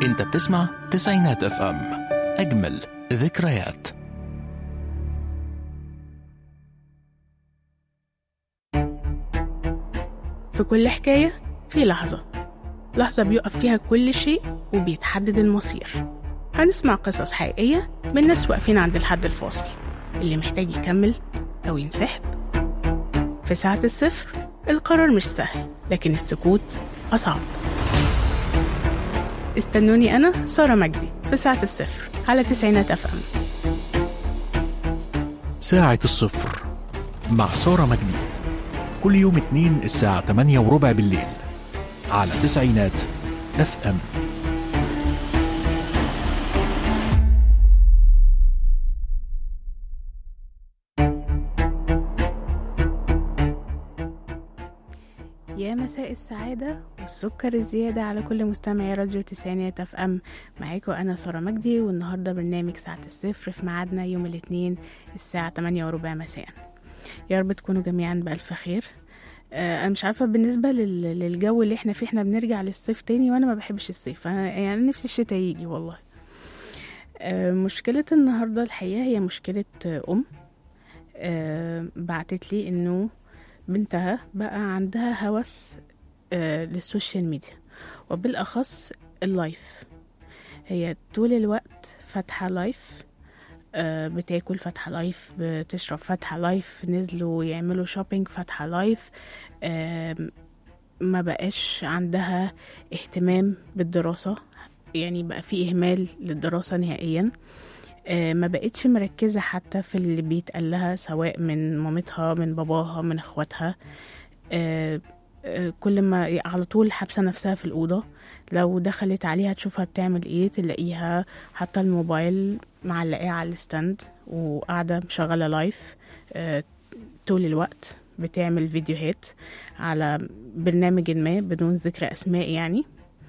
انت بتسمع تسعينات اف ام اجمل ذكريات في كل حكاية في لحظة لحظة بيقف فيها كل شيء وبيتحدد المصير هنسمع قصص حقيقية من ناس واقفين عند الحد الفاصل اللي محتاج يكمل أو ينسحب في ساعة الصفر القرار مش سهل لكن السكوت أصعب استنوني أنا سارة مجدي في ساعة الصفر على تسعينات أف أم ساعة الصفر مع سارة مجدي كل يوم اتنين الساعة 8 وربع بالليل على تسعينات اف ام يا مساء السعادة والسكر الزيادة على كل مستمعي راديو تسعينات اف ام معاكم أنا سارة مجدي والنهاردة برنامج ساعة الصفر في ميعادنا يوم الاثنين الساعة 8 وربع مساء يا رب تكونوا جميعا بألف خير آه، انا مش عارفه بالنسبه لل- للجو اللي احنا فيه احنا بنرجع للصيف تاني وانا ما بحبش الصيف انا يعني نفسي الشتاء يجي والله آه، مشكله النهارده الحقيقه هي مشكله آه، ام آه، بعتت لي انه بنتها بقى عندها هوس آه، للسوشيال ميديا وبالاخص اللايف هي طول الوقت فاتحه لايف آه، بتاكل فاتحة لايف بتشرب فاتحة لايف نزلوا يعملوا شوبينج فاتحة لايف آم، ما بقاش عندها اهتمام بالدراسة يعني بقى في إهمال للدراسة نهائيا آه، ما بقتش مركزة حتى في اللي بيتقال لها سواء من مامتها من باباها من اخواتها آه، آه، كل ما على طول حابسة نفسها في الأوضة لو دخلت عليها تشوفها بتعمل ايه تلاقيها حاطة الموبايل معلقاه على الستاند وقاعدة مشغلة لايف آه، طول الوقت بتعمل فيديوهات على برنامج ما بدون ذكر أسماء يعني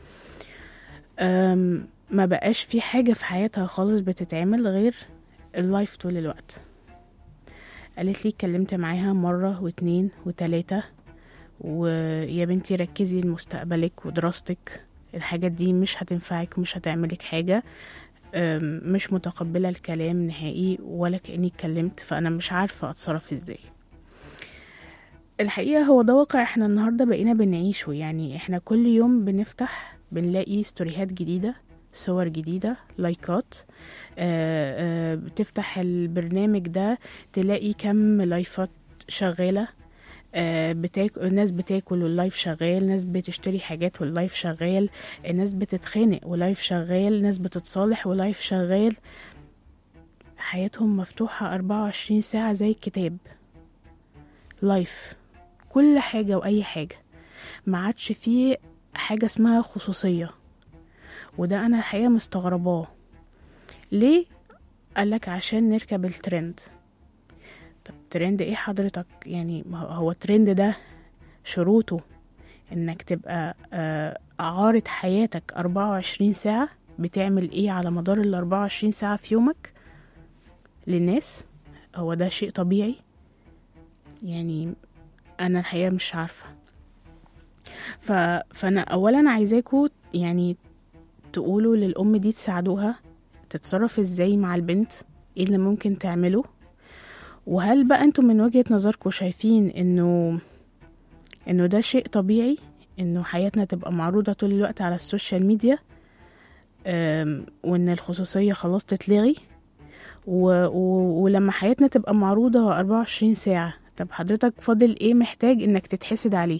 أم، ما بقاش في حاجة في حياتها خالص بتتعمل غير اللايف طول الوقت قالت لي اتكلمت معاها مرة واتنين وتلاتة ويا بنتي ركزي لمستقبلك ودراستك الحاجات دي مش هتنفعك ومش هتعملك حاجة أم، مش متقبلة الكلام نهائي ولا كأني اتكلمت فأنا مش عارفة أتصرف ازاي الحقيقة هو ده واقع احنا النهاردة بقينا بنعيشه يعني احنا كل يوم بنفتح بنلاقي ستوريهات جديدة صور جديدة لايكات آه آه بتفتح البرنامج ده تلاقي كم لايفات شغالة آه بتاك... ناس بتاكل واللايف شغال ناس بتشتري حاجات واللايف شغال ناس بتتخانق ولايف شغال ناس بتتصالح ولايف شغال حياتهم مفتوحة 24 ساعة زي الكتاب لايف كل حاجة وأي حاجة ما عادش فيه حاجة اسمها خصوصية وده أنا الحقيقة مستغرباه ليه؟ قالك عشان نركب الترند طب ترند ايه حضرتك يعني ما هو- هو الترند ده شروطه انك تبقى آه، عارض حياتك 24 ساعة بتعمل ايه على مدار ال 24 ساعة في يومك للناس هو ده شيء طبيعي يعني انا الحقيقة مش عارفة ف... فانا اولا عايزاكوا يعني تقولوا للام دي تساعدوها تتصرف ازاي مع البنت ايه اللي ممكن تعمله وهل بقى انتم من وجهة نظركم شايفين انه انه ده شيء طبيعي انه حياتنا تبقى معروضة طول الوقت على السوشيال ميديا أم، وان الخصوصية خلاص تتلغي و... و... ولما حياتنا تبقى معروضة 24 ساعة طب حضرتك فاضل ايه محتاج انك تتحسد عليه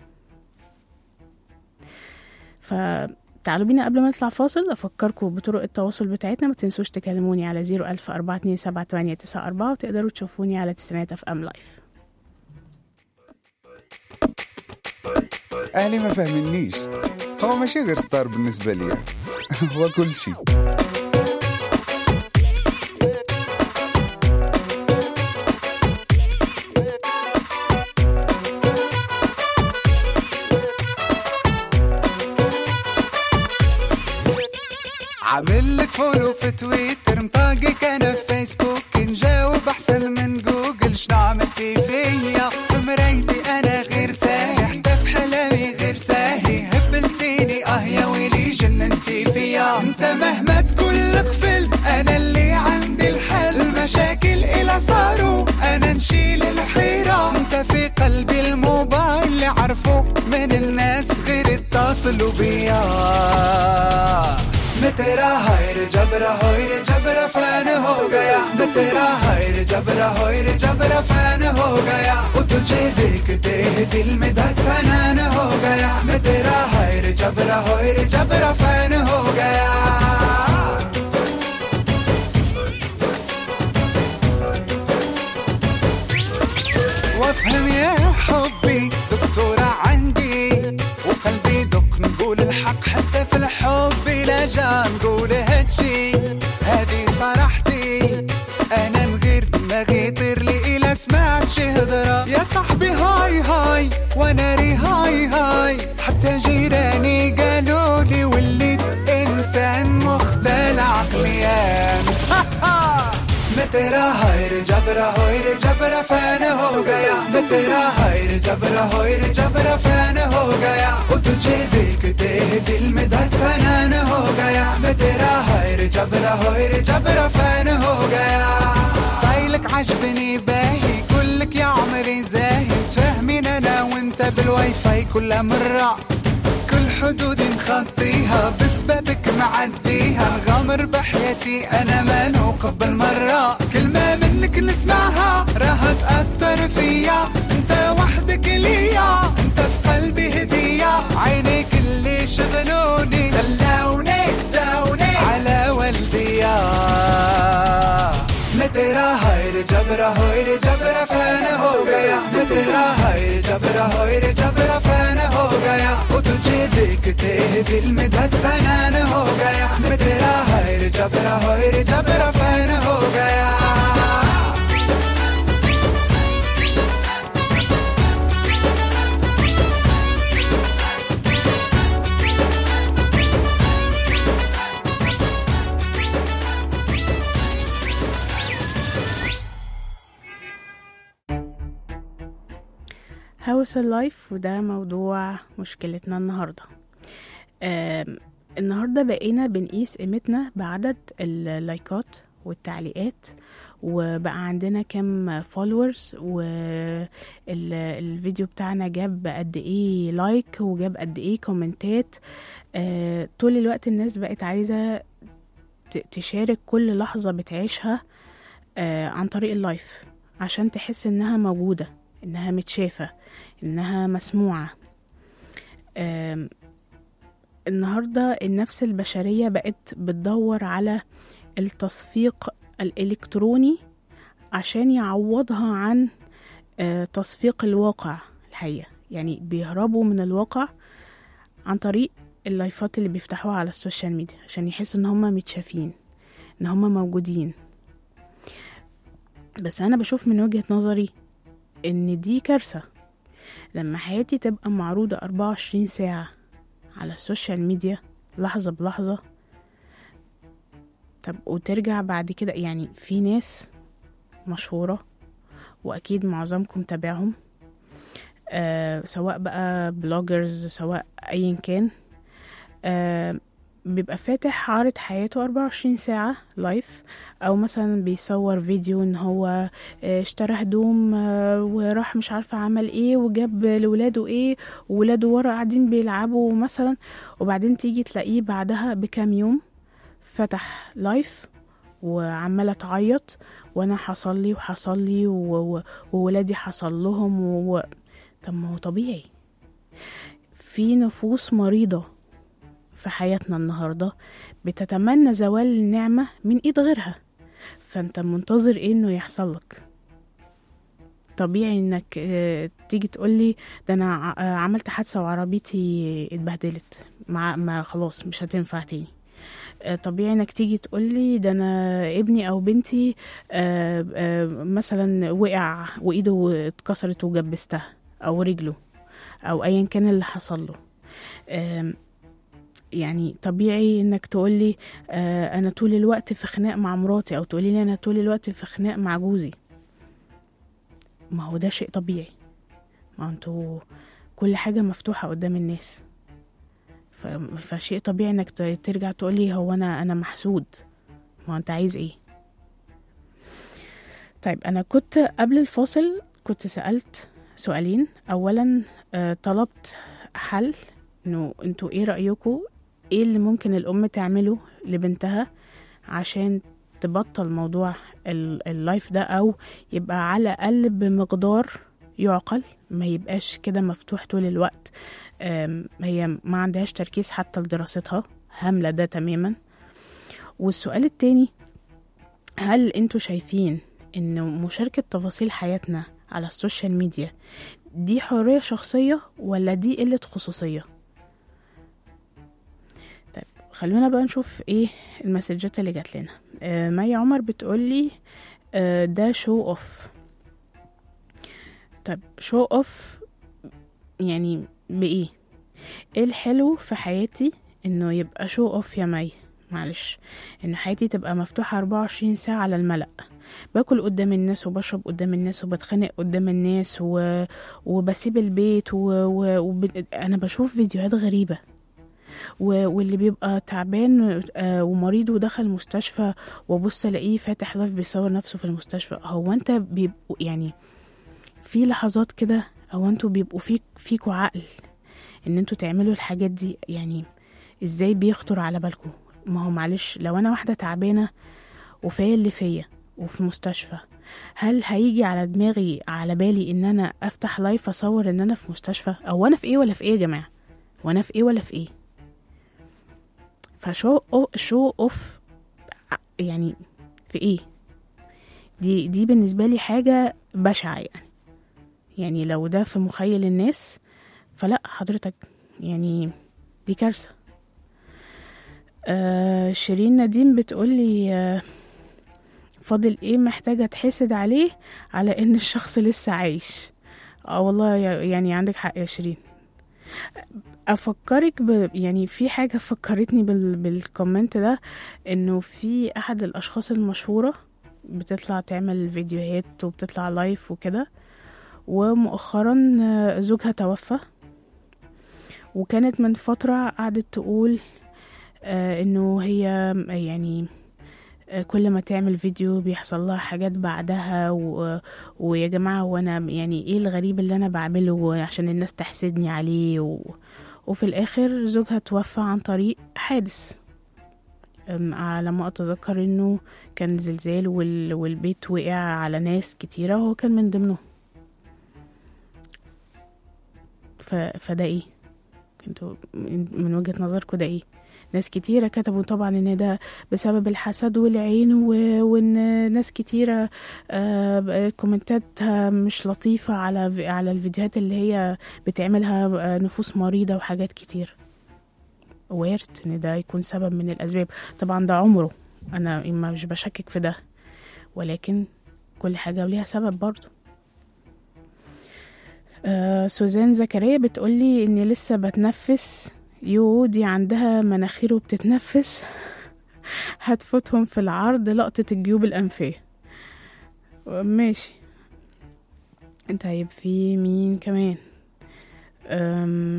فتعالوا بينا قبل ما نطلع فاصل افكركم بطرق التواصل بتاعتنا ما تنسوش تكلموني على 010427894 وتقدروا تشوفوني على تسعينات اف ام لايف أهلي ما فهمنيش هو ماشي غير ستار بالنسبة لي هو كل شيء عامل لك فولو في تويتر مطاقك انا في فيسبوك نجاوب احسن من جوجل شنو عملتي فيا في مرايتي انا غير سايح ده في حلامي غير ساهي هبلتيني اه يا ويلي جننتي فيا نشيل الحيرة انت في قلبي الموبايل اللي عرفه من الناس غير اتصلوا بيا مترا هاير جبرا هاير جبرا फैन हो गया मैं तेरा हायर जबरा हायर जबरा फैन हो गया वो तुझे देखते ही दिल में धड़कन हो गया मैं तेरा हायर जबरा हायर जबरा फैन हो गया وافهم يا حبي دكتورة عندي وقلبي دق نقول الحق حتى في الحب لا جا نقول هادشي هادي صراحتي انا من غير دماغي يطير لي الا سمعت شي هضرة يا صاحبي هاي هاي وانا ري هاي هاي حتى جيراني قالوا لي وليت انسان مختل عقليا मैं तेरा हायर जबरा हायर जबरा फैन हो गया मैं तेरा हायर जबरा हायर जबरा फैन हो गया वो तुझे देखते ही दिल में धड़कन हो गया मैं तेरा हायर जबरा हायर जबरा फैन हो गया ستايلك عجبني باهي كلك يا عمري زاهي تفهمين انا وانت بالواي فاي كل مرة كل حدود نخطيها بسببك معديها نغامر بحياتي انا ما نوقف بالمرة كلمة منك نسمعها راها تأثر فيا انت وحدك ليا انت في قلبي هدية عينيك اللي شغلوني دلوني داوني على والديا मैं तेरा हायर जबरा हायर जबरा फैन हो गया मैं तेरा हायर जबरा हायर जबरा फैन हो गया वो तुझे देखते ही दिल में धड़कन हो गया मैं तेरा हायर जबरा हायर जबरा फैन हो गया هاوس اللايف وده موضوع مشكلتنا النهاردة آم، النهاردة بقينا بنقيس قيمتنا بعدد اللايكات والتعليقات وبقى عندنا كام فولورز والفيديو بتاعنا جاب قد ايه لايك وجاب قد ايه كومنتات آه، طول الوقت الناس بقت عايزة ت- تشارك كل لحظة بتعيشها آه، عن طريق اللايف عشان تحس انها موجودة انها متشافة انها مسموعة آم، النهاردة النفس البشرية بقت بتدور على التصفيق الإلكتروني عشان يعوضها عن آه، تصفيق الواقع الحقيقة يعني بيهربوا من الواقع عن طريق اللايفات اللي بيفتحوها على السوشيال ميديا عشان يحسوا ان هما متشافين ان هما موجودين بس انا بشوف من وجهة نظري ان دي كارثة لما حياتي تبقى معروضة 24 ساعة على السوشيال ميديا لحظة بلحظة طب وترجع بعد كده يعني في ناس مشهورة وأكيد معظمكم تابعهم آه سواء بقى بلوجرز سواء أيا كان آه بيبقى فاتح عارض حياته 24 ساعة لايف أو مثلا بيصور فيديو إن هو آه، اشترى هدوم آه، وراح مش عارفة عمل ايه وجاب لولاده ايه وولاده ورا قاعدين بيلعبوا مثلا وبعدين تيجي تلاقيه بعدها بكام يوم فتح لايف وعمالة تعيط وانا حصل لي وحصل لي و- و- وولادي حصل لهم و... طب ما هو طبيعي في نفوس مريضة في حياتنا النهاردة بتتمنى زوال النعمة من ايد غيرها فانت منتظر ايه انه يحصل لك طبيعي انك آه، تيجي تقولي ده انا ع- آه، عملت حادثة وعربيتي اتبهدلت مع ما خلاص مش هتنفع تاني آه، طبيعي انك تيجي تقولي ده انا ابني او بنتي آه، آه، مثلا وقع وايده اتكسرت وجبستها او رجله او ايا كان اللي حصل له آم، يعني طبيعي انك تقولي آه، انا طول الوقت في خناق مع مراتي او تقولي لي انا طول الوقت في خناق مع جوزي ما هو ده شيء طبيعي ما انتوا كل حاجة مفتوحة قدام الناس ف- فشيء طبيعي انك ت- ترجع تقولي هو انا انا محسود ما هو انت عايز ايه طيب انا كنت قبل الفاصل كنت سألت سؤالين اولا آه، طلبت حل انه انتوا ايه رأيكم ايه اللي ممكن الام تعمله لبنتها عشان تبطل موضوع ال- اللايف ده او يبقى على الاقل بمقدار يعقل ما يبقاش كده مفتوح طول الوقت آم، هي ما عندهاش تركيز حتى لدراستها هاملة ده تماما والسؤال التاني هل انتوا شايفين انه مشاركة تفاصيل حياتنا على السوشيال ميديا دي حرية شخصية ولا دي قلة خصوصية طيب خلونا بقى نشوف ايه المسجات اللي جات لنا آه مي عمر بتقولي آه ده شو اوف طيب شو اوف يعني بايه ايه الحلو في حياتي انه يبقى شو اوف يا مي معلش ان حياتي تبقى مفتوحة 24 ساعة على الملأ باكل قدام الناس وبشرب قدام الناس وبتخانق قدام الناس و... وبسيب البيت و... و... وب... انا بشوف فيديوهات غريبة و... واللي بيبقى تعبان آه، ومريض ودخل مستشفى وابص الاقيه فاتح لايف بيصور نفسه في المستشفى هو انت بيبقوا يعني في لحظات كده او انتوا بيبقوا فيك فيكوا عقل ان انتوا تعملوا الحاجات دي يعني ازاي بيخطر على بالكم ما هو معلش لو انا واحده تعبانه وفيا اللي فيا وفي مستشفى هل هيجي على دماغي على بالي ان انا افتح لايف اصور ان انا في مستشفى او انا في ايه ولا في ايه يا جماعه وانا في ايه ولا في ايه فشو أو شو اوف يعني في ايه دي دي بالنسبه لي حاجه بشعه يعني يعني لو ده في مخيل الناس فلا حضرتك يعني دي كارثه آه شيرين نديم بتقولي آه فاضل ايه محتاجة تحسد عليه على ان الشخص لسه عايش اه والله يا- يعني عندك حق يا شيرين افكرك ب يعني في حاجة فكرتني بال بالكومنت ده انه في احد الاشخاص المشهورة بتطلع تعمل فيديوهات وبتطلع لايف وكده ومؤخرا آه، زوجها توفى وكانت من فترة قعدت تقول آه انه هي يعني آه، كل ما تعمل فيديو بيحصل لها حاجات بعدها و... ويا جماعة وانا يعني ايه الغريب اللي انا بعمله عشان الناس تحسدني عليه و... وفي الاخر زوجها توفى عن طريق حادث أم، على ما اتذكر انه كان زلزال وال... والبيت وقع على ناس كتيرة وهو كان من ضمنهم ف... فده ايه انتوا من من وجهة نظركم ده ايه ناس كتيرة كتبوا طبعا ان ده بسبب الحسد والعين و... وان ناس كتيرة آه كومنتاتها مش لطيفة على في... على الفيديوهات اللي هي بتعملها آه، نفوس مريضة وحاجات كتير وارد ان ده يكون سبب من الاسباب طبعا ده عمره انا مش بشكك في ده ولكن كل حاجة وليها سبب برضو آه سوزان زكريا بتقولي اني لسه بتنفس يو دي عندها مناخير وبتتنفس هتفوتهم في العرض لقطة الجيوب الأنفية ماشي طيب في مين كمان أم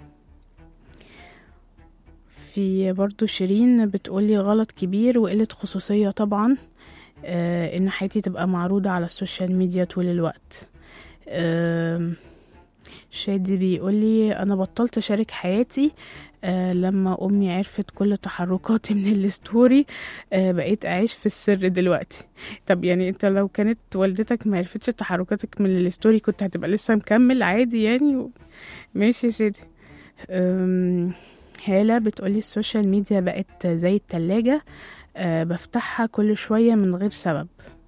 في برضو شيرين بتقولي غلط كبير وقلة خصوصية طبعا آه ان حياتي تبقى معروضة على السوشيال ميديا طول الوقت آم، شادي بيقولي انا بطلت اشارك حياتي آه لما امي عرفت كل تحركاتي من الستوري آه بقيت اعيش في السر دلوقتي طب يعني انت لو كانت والدتك ما عرفتش تحركاتك من الستوري كنت هتبقى لسه مكمل عادي يعني و... ماشي يا سيدي أم، هالة بتقولي السوشيال ميديا بقت زي التلاجة أه بفتحها كل شوية من غير سبب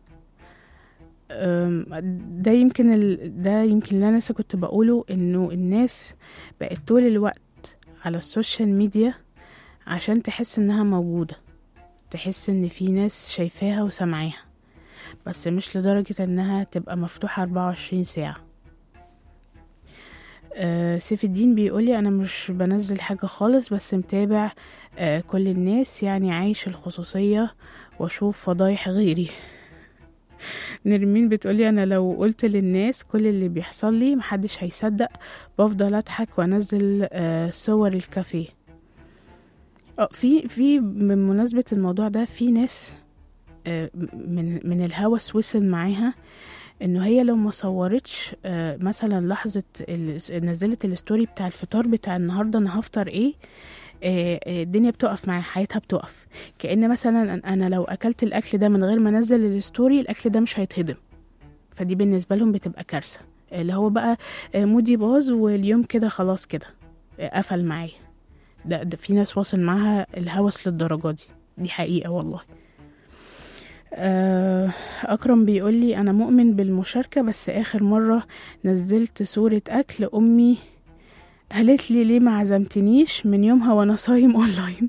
أم، ده يمكن ال... ده يمكن اللي انا لسه كنت بقوله انه الناس بقت طول الوقت على السوشيال ميديا عشان تحس انها موجودة تحس ان في ناس شايفاها وسامعاها بس مش لدرجة انها تبقى مفتوحة 24 ساعة آه سيف الدين بيقولي انا مش بنزل حاجة خالص بس متابع آه كل الناس يعني عايش الخصوصية واشوف فضايح غيري نرمين بتقولي انا لو قلت للناس كل اللي بيحصل لي محدش هيصدق بفضل اضحك وانزل آه صور الكافيه اه في في بمناسبة الموضوع ده في ناس آه، من من الهوس وصل معاها انه هي لو ما صورتش آه، مثلا لحظه ال- نزلت الستوري بتاع الفطار بتاع النهارده انا هفطر ايه آه، آه، الدنيا بتقف معاها حياتها بتقف كأن مثلا انا لو اكلت الاكل ده من غير ما انزل الستوري الاكل ده مش هيتهضم فدي بالنسبه لهم بتبقى كارثه اللي هو بقى آه، مودي باظ واليوم كده خلاص كده آه، قفل معايا ده, ده في ناس واصل معاها الهوس للدرجه دي دي حقيقه والله آه، أكرم بيقول لي أنا مؤمن بالمشاركة بس آخر مرة نزلت صورة أكل أمي قالت لي ليه ما عزمتنيش من يومها وأنا صايم أونلاين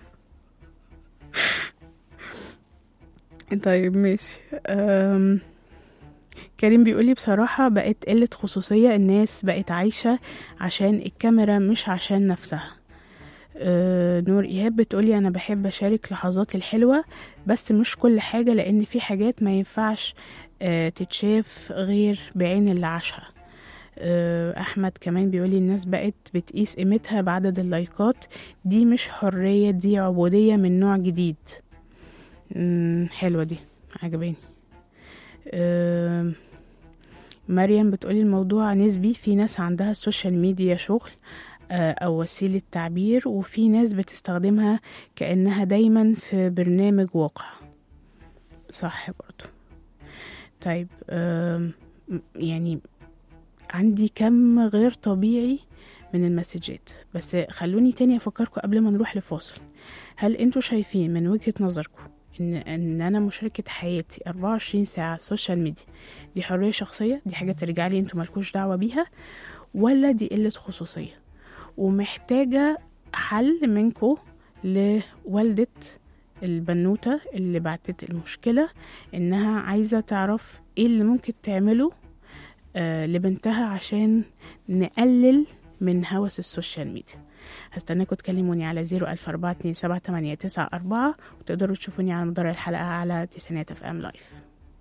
طيب ماشي أم، كريم بيقولي بصراحة بقت قلة خصوصية الناس بقت عايشة عشان الكاميرا مش عشان نفسها أه نور إيهاب بتقولي أنا بحب أشارك لحظاتي الحلوة بس مش كل حاجة لأن في حاجات ما ينفعش أه تتشاف غير بعين اللي عاشها أه أحمد كمان بيقولي الناس بقت بتقيس قيمتها بعدد اللايكات دي مش حرية دي عبودية من نوع جديد مم، حلوة دي عجباني أه مريم بتقولي الموضوع نسبي في ناس عندها السوشيال ميديا شغل آه، أو وسيلة تعبير وفي ناس بتستخدمها كأنها دايما في برنامج واقع صح برضو طيب آم، يعني عندي كم غير طبيعي من المسجات بس خلوني تاني أفكركم قبل ما نروح لفاصل هل انتوا شايفين من وجهة نظركم ان ان انا مشاركة حياتي 24 ساعة على السوشيال ميديا دي حرية شخصية دي حاجة ترجع لي انتوا مالكوش دعوة بيها ولا دي قلة خصوصية ومحتاجة حل منكو لوالدة البنوتة اللي بعتت المشكلة إنها عايزة تعرف إيه اللي ممكن تعمله آه لبنتها عشان نقلل من هوس السوشيال ميديا هستناكم تكلموني على زيرو ألف أربعة اتنين سبعة تمانية تسعة أربعة وتقدروا تشوفوني على مدار الحلقة على تسعينات اف ام لايف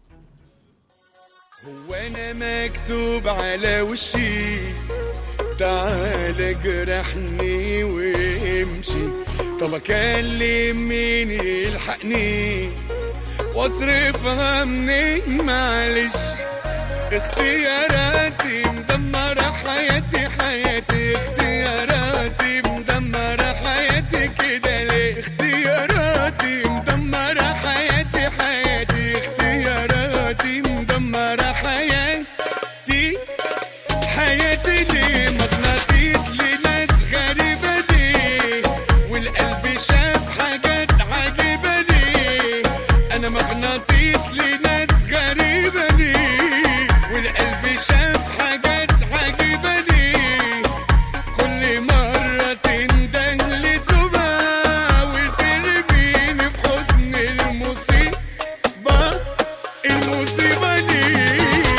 هو انا مكتوب على وشي تعال جرحني وامشي طب اكلم مين يلحقني واصرفها منين معلش اختياراتي مدمرة حياتي حياتي اختياراتي مدمرة حياتي كده ليه اختياراتي مدمرة حياتي حياتي اختياراتي مدمرة حياتي حياتي ليه مغناطيس لناس غريبة ليه والقلب شاف حاجات عجيبة ليه أنا مغناطيس لناس غريبة ليه والقلب شاف حاجات عجيبة ليه كل مرة تنده لتوبة وترميني في حضن المصيبة المصيبة ليه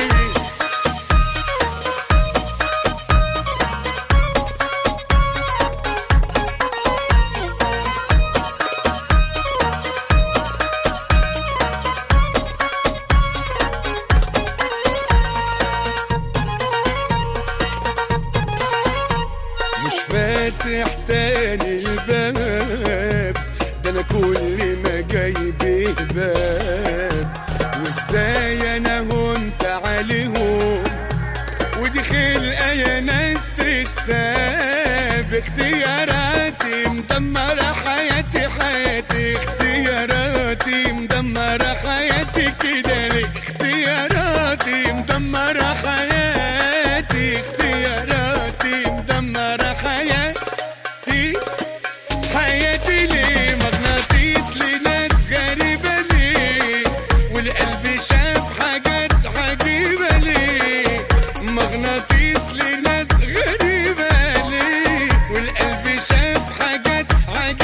مش فاتح تاني الباب ده انا كل ما جايب باب وازاي انا هنت عليهم ودي خلقه يا ناس تتساب اختياراتي مدمره حياتي حياتي اختياراتي مدمره حياتي كده ليه اختياراتي مدمره حياتي اختياراتي مدمره حياتي حياتي ليه مغناطيس لناس غريبة ليه والقلب شاف حاجات عجيبة ليه مغناطيس لناس غريبة ليه والقلب شاف حاجات عجيبة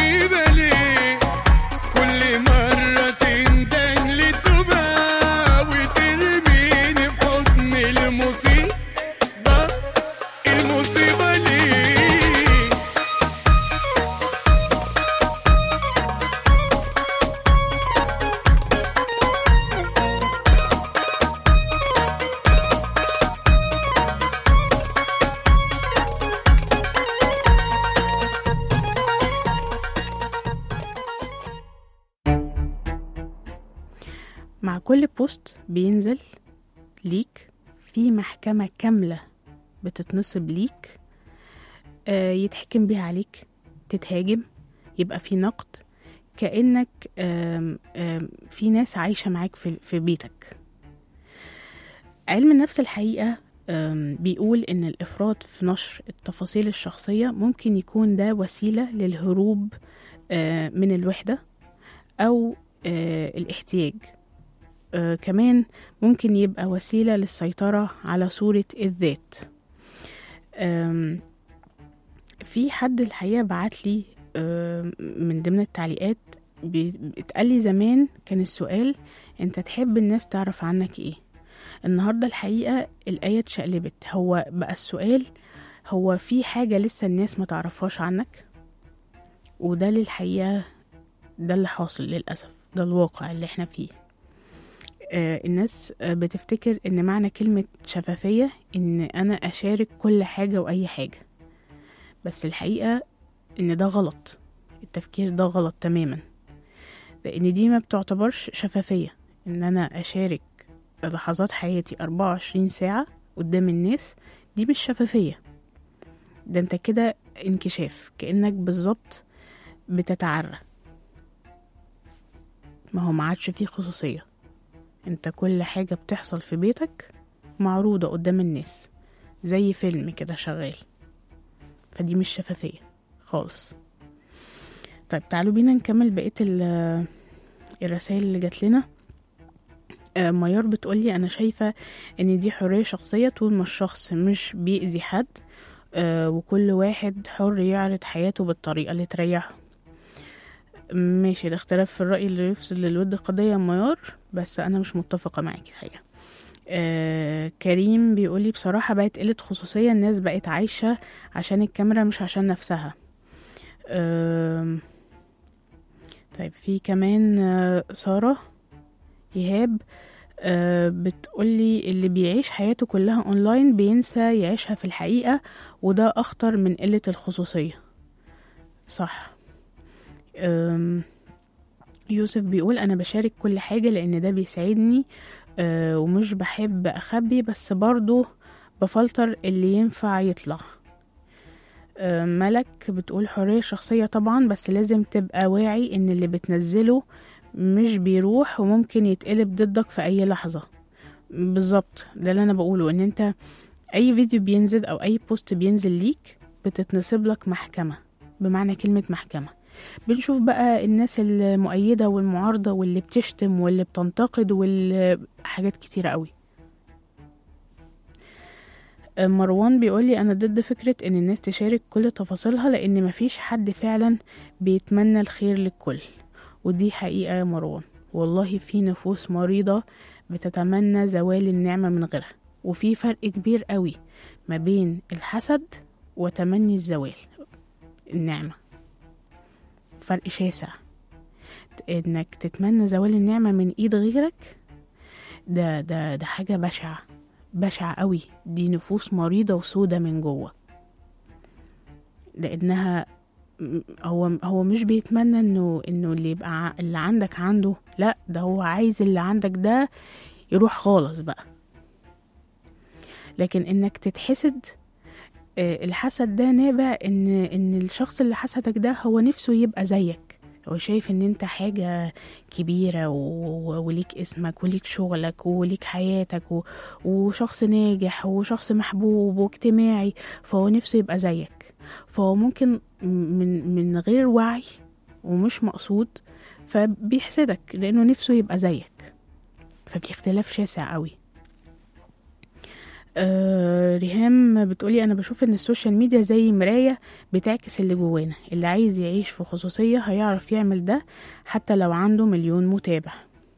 مع كل بوست بينزل ليك في محكمة كاملة بتتنصب ليك آه، يتحكم بيها عليك تتهاجم يبقى في نقد كأنك آم، آم، في ناس عايشة معاك في, في بيتك علم النفس الحقيقة آم، بيقول إن الإفراط في نشر التفاصيل الشخصية ممكن يكون ده وسيلة للهروب آه، من الوحدة أو آه، الاحتياج آه، كمان ممكن يبقى وسيلة للسيطرة على صورة الذات آم، في حد الحقيقة بعت لي آم، من ضمن التعليقات بي- اتقال لي زمان كان السؤال انت تحب الناس تعرف عنك ايه النهاردة الحقيقة الآية اتشقلبت هو بقى السؤال هو في حاجة لسه الناس ما تعرفهاش عنك وده للحقيقة ده اللي حاصل للأسف ده الواقع اللي احنا فيه آه الناس آه بتفتكر ان معنى كلمة شفافية ان انا اشارك كل حاجة واي حاجة بس الحقيقة ان ده غلط التفكير ده غلط تماما لان دي ما بتعتبرش شفافية ان انا اشارك لحظات حياتي 24 ساعة قدام الناس دي مش شفافية ده انت كده انكشاف كأنك بالظبط بتتعرى ما هو ما عادش فيه خصوصية انت كل حاجة بتحصل في بيتك معروضة قدام الناس زي فيلم كده شغال فدي مش شفافية خالص طيب تعالوا بينا نكمل بقية ال- الرسائل اللي جات لنا آه، ميار بتقولي أنا شايفة إن دي حرية شخصية طول ما الشخص مش بيأذي حد آه، وكل واحد حر يعرض حياته بالطريقة اللي تريحه ماشي الاختلاف في الرأي اللي يفصل للود قضية يا ميار بس أنا مش متفقة معاكي الحقيقة آه كريم بيقولي بصراحة بقت قلة خصوصية الناس بقت عايشة عشان الكاميرا مش عشان نفسها آه طيب في كمان آه سارة إيهاب آه بتقولي اللي بيعيش حياته كلها أونلاين بينسى يعيشها في الحقيقة وده أخطر من قلة الخصوصية صح أم، يوسف بيقول أنا بشارك كل حاجة لأن ده بيساعدني أه، ومش بحب أخبي بس برضو بفلتر اللي ينفع يطلع أه، ملك بتقول حرية شخصية طبعا بس لازم تبقى واعي إن اللي بتنزله مش بيروح وممكن يتقلب ضدك في أي لحظة بالظبط ده اللي أنا بقوله إن أنت أي فيديو بينزل أو أي بوست بينزل ليك بتتنصب لك محكمة بمعنى كلمة محكمة بنشوف بقى الناس المؤيدة والمعارضة واللي بتشتم واللي بتنتقد واللي حاجات كتيرة قوي مروان بيقولي أنا ضد فكرة إن الناس تشارك كل تفاصيلها لأن مفيش حد فعلا بيتمنى الخير للكل ودي حقيقة يا مروان والله في نفوس مريضة بتتمنى زوال النعمة من غيرها وفي فرق كبير قوي ما بين الحسد وتمني الزوال النعمة فرق شاسع انك تتمنى زوال النعمة من ايد غيرك ده ده ده حاجة بشعة بشعة قوي دي نفوس مريضة وسودة من جوه لانها م- هو هو مش بيتمنى انه انه اللي يبقى ع- اللي عندك عنده لا ده هو عايز اللي عندك ده يروح خالص بقى لكن انك تتحسد آه، الحسد ده نابع ان ان الشخص اللي حسدك ده هو نفسه يبقى زيك هو شايف ان انت حاجة كبيرة و- و- وليك اسمك وليك شغلك وليك حياتك و- وشخص ناجح وشخص محبوب واجتماعي فهو نفسه يبقى زيك فهو ممكن من من غير وعي ومش مقصود فبيحسدك لانه نفسه يبقى زيك ففي اختلاف شاسع قوي آه ريهام بتقولي انا بشوف ان السوشيال ميديا زي مراية بتعكس اللي جوانا اللي عايز يعيش في خصوصية هيعرف يعمل ده حتى لو عنده مليون متابع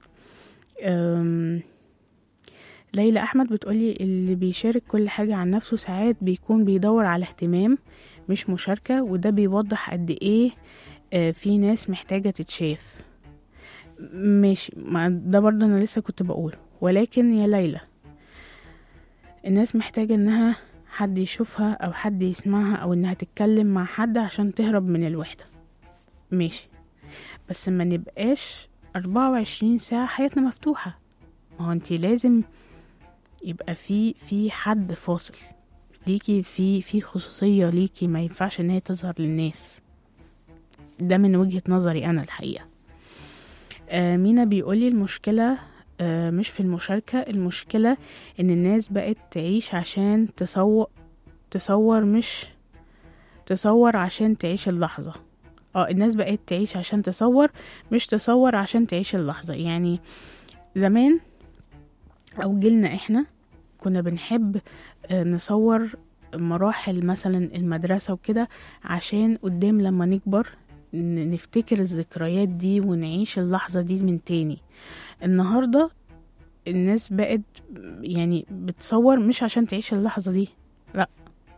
آم، ليلى احمد بتقولي اللي بيشارك كل حاجة عن نفسه ساعات بيكون بيدور على اهتمام مش مشاركة وده بيوضح قد ايه آه، في ناس محتاجة تتشاف ماشي ما ده برضه انا لسه كنت بقول ولكن يا ليلى الناس محتاجة انها حد يشوفها او حد يسمعها او انها تتكلم مع حد عشان تهرب من الوحدة ماشي بس ما نبقاش 24 ساعة حياتنا مفتوحة ما هو انت لازم يبقى في في حد فاصل ليكي في في خصوصية ليكي ما ينفعش ان هي تظهر للناس ده من وجهة نظري انا الحقيقة آه مينا بيقولي المشكلة آه مش في المشاركة المشكلة ان الناس بقت تعيش عشان تصور تصور مش تصور عشان تعيش اللحظة اه الناس بقت تعيش عشان تصور مش تصور عشان تعيش اللحظة يعني زمان او جيلنا احنا كنا بنحب آه، نصور مراحل مثلا المدرسة وكده عشان قدام لما نكبر ن- نفتكر الذكريات دي ونعيش اللحظة دي من تاني النهاردة الناس بقت يعني بتصور مش عشان تعيش اللحظة دي لا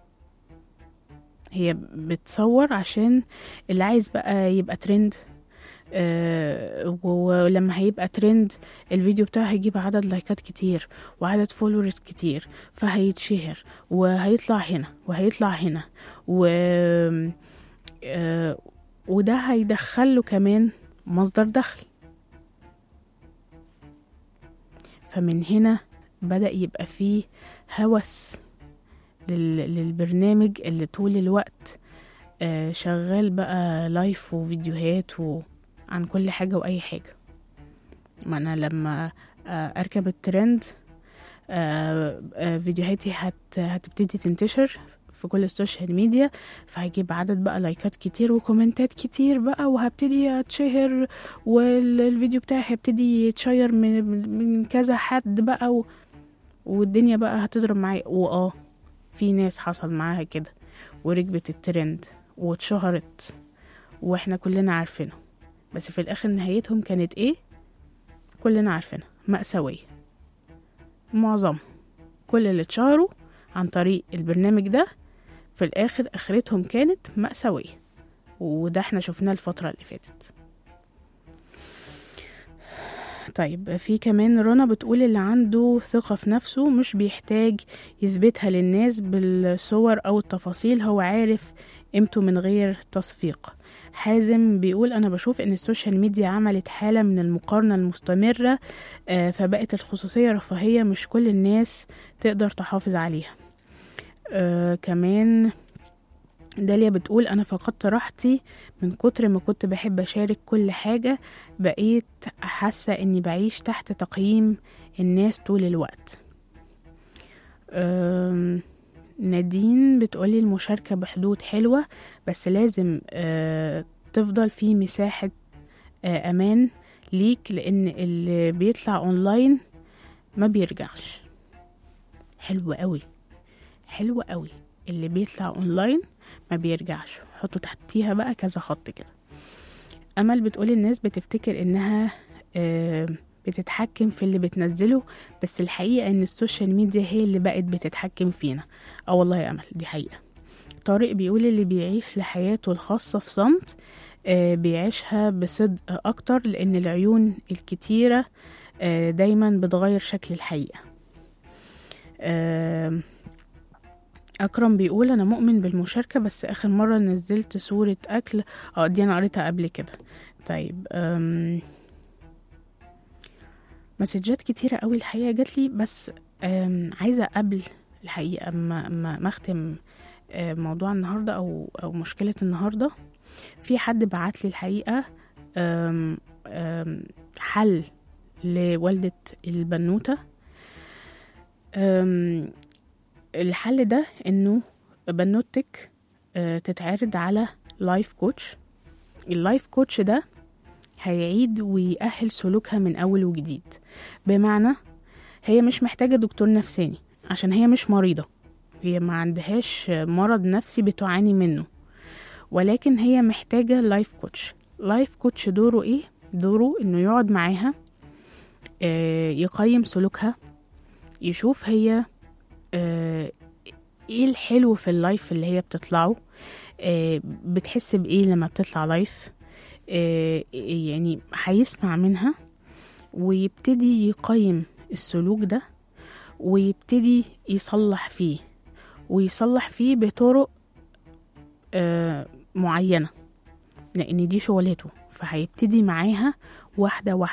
هي بتصور عشان اللي عايز بقى يبقى ترند آه، ولما هيبقى ترند الفيديو بتاعه هيجيب عدد لايكات كتير وعدد فولورز كتير فهيتشهر وهيطلع هنا وهيطلع هنا و آه، وده هيدخله كمان مصدر دخل فمن هنا بدأ يبقى فيه هوس لل- للبرنامج اللي طول الوقت آه، شغال بقى لايف وفيديوهات و... عن كل حاجة وأي حاجة ما أنا لما آه، أركب الترند آه، آه، فيديوهاتي هت هتبتدي تنتشر في كل السوشيال ميديا فهيجيب عدد بقى لايكات كتير وكومنتات كتير بقى وهبتدي اتشهر والفيديو بتاعي هيبتدي يتشير من, من كذا حد بقى و... والدنيا بقى هتضرب معايا واه في ناس حصل معاها كده وركبت الترند واتشهرت واحنا كلنا عارفينه بس في الاخر نهايتهم كانت ايه كلنا عارفينها مأساوية معظم كل اللي اتشهروا عن طريق البرنامج ده في الاخر اخرتهم كانت مأساوية وده احنا شفناه الفترة اللي فاتت طيب في كمان رنا بتقول اللي عنده ثقة في نفسه مش بيحتاج يثبتها للناس بالصور أو التفاصيل هو عارف قيمته من غير تصفيق حازم بيقول أنا بشوف إن السوشيال ميديا عملت حالة من المقارنة المستمرة آه، فبقت الخصوصية رفاهية مش كل الناس تقدر تحافظ عليها آه، كمان داليا بتقول أنا فقدت راحتي من كتر ما كنت بحب أشارك كل حاجة بقيت حاسة إني بعيش تحت تقييم الناس طول الوقت أم، نادين بتقولي المشاركة بحدود حلوة بس لازم أه، تفضل في مساحة أه، أمان ليك لأن اللي بيطلع أونلاين ما بيرجعش حلو قوي حلو قوي اللي بيطلع أونلاين ما بيرجعش حطوا تحتيها بقى كذا خط كده أمل بتقولي الناس بتفتكر إنها أه بتتحكم في اللي بتنزله بس الحقيقة ان السوشيال ميديا هي اللي بقت بتتحكم فينا اه والله يا امل دي حقيقة طارق بيقول اللي بيعيش لحياته الخاصة في صمت آه بيعيشها بصدق اكتر لان العيون الكتيرة آه دايما بتغير شكل الحقيقة آه أكرم بيقول أنا مؤمن بالمشاركة بس آخر مرة نزلت صورة أكل اه دي أنا قريتها قبل كده طيب أم مسجات كتيرة قوي الحقيقة جات لي بس آم، عايزة قبل الحقيقة ما, ما, ما أختم آه، موضوع النهاردة أو, أو مشكلة النهاردة في حد بعت لي الحقيقة آم، آم، حل لوالدة البنوتة آم، الحل ده إنه بنوتك آه، تتعرض على لايف كوتش اللايف كوتش ده هيعيد ويأهل سلوكها من أول وجديد بمعنى هي مش محتاجة دكتور نفساني عشان هي مش مريضة هي ما عندهاش مرض نفسي بتعاني منه ولكن هي محتاجة لايف كوتش لايف كوتش دوره ايه؟ دوره انه يقعد معاها آه، يقيم سلوكها يشوف هي آه، ايه الحلو في اللايف اللي هي بتطلعه آه، بتحس بايه لما بتطلع لايف آه، يعني هيسمع منها ويبتدي يقيم السلوك ده ويبتدي يصلح فيه ويصلح فيه بطرق آه، معينة لأن دي شغلته فهيبتدي معاها واحدة واحدة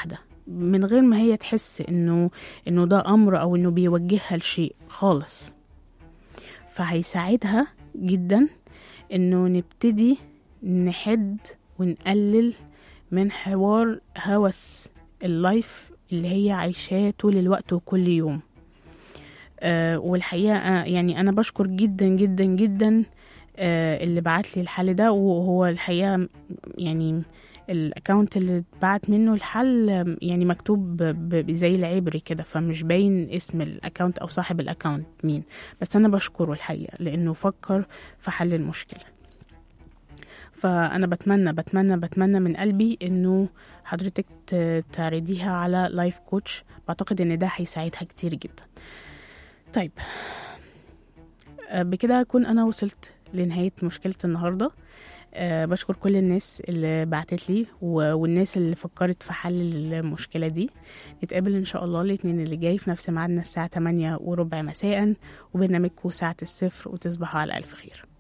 من غير ما هي تحس انه انه ده امر او انه بيوجهها لشيء خالص فهيساعدها جدا انه نبتدي نحد ونقلل من حوار هوس اللايف اللي هي عايشاه طول الوقت وكل يوم آه والحقيقة آه يعني أنا بشكر جدا جدا جدا آه اللي بعت لي الحل ده وهو الحقيقة يعني الاكونت اللي اتبعت منه الحل آم، يعني مكتوب ب- ب- زي العبري كده فمش باين اسم الاكونت او صاحب الاكونت مين بس انا بشكره الحقيقة لانه فكر في حل المشكلة فانا بتمنى بتمنى بتمنى من قلبي انه حضرتك ت- تعرضيها على لايف كوتش بعتقد ان ده هيساعدها كتير جدا طيب آه، بكده اكون انا وصلت لنهايه مشكله النهارده أه بشكر كل الناس اللي بعتت لي و- والناس اللي فكرت في حل المشكلة دي نتقابل إن شاء الله الاثنين اللي جاي في نفس ميعادنا الساعة 8 وربع مساء وبرنامجكم ساعة الصفر وتصبحوا على ألف خير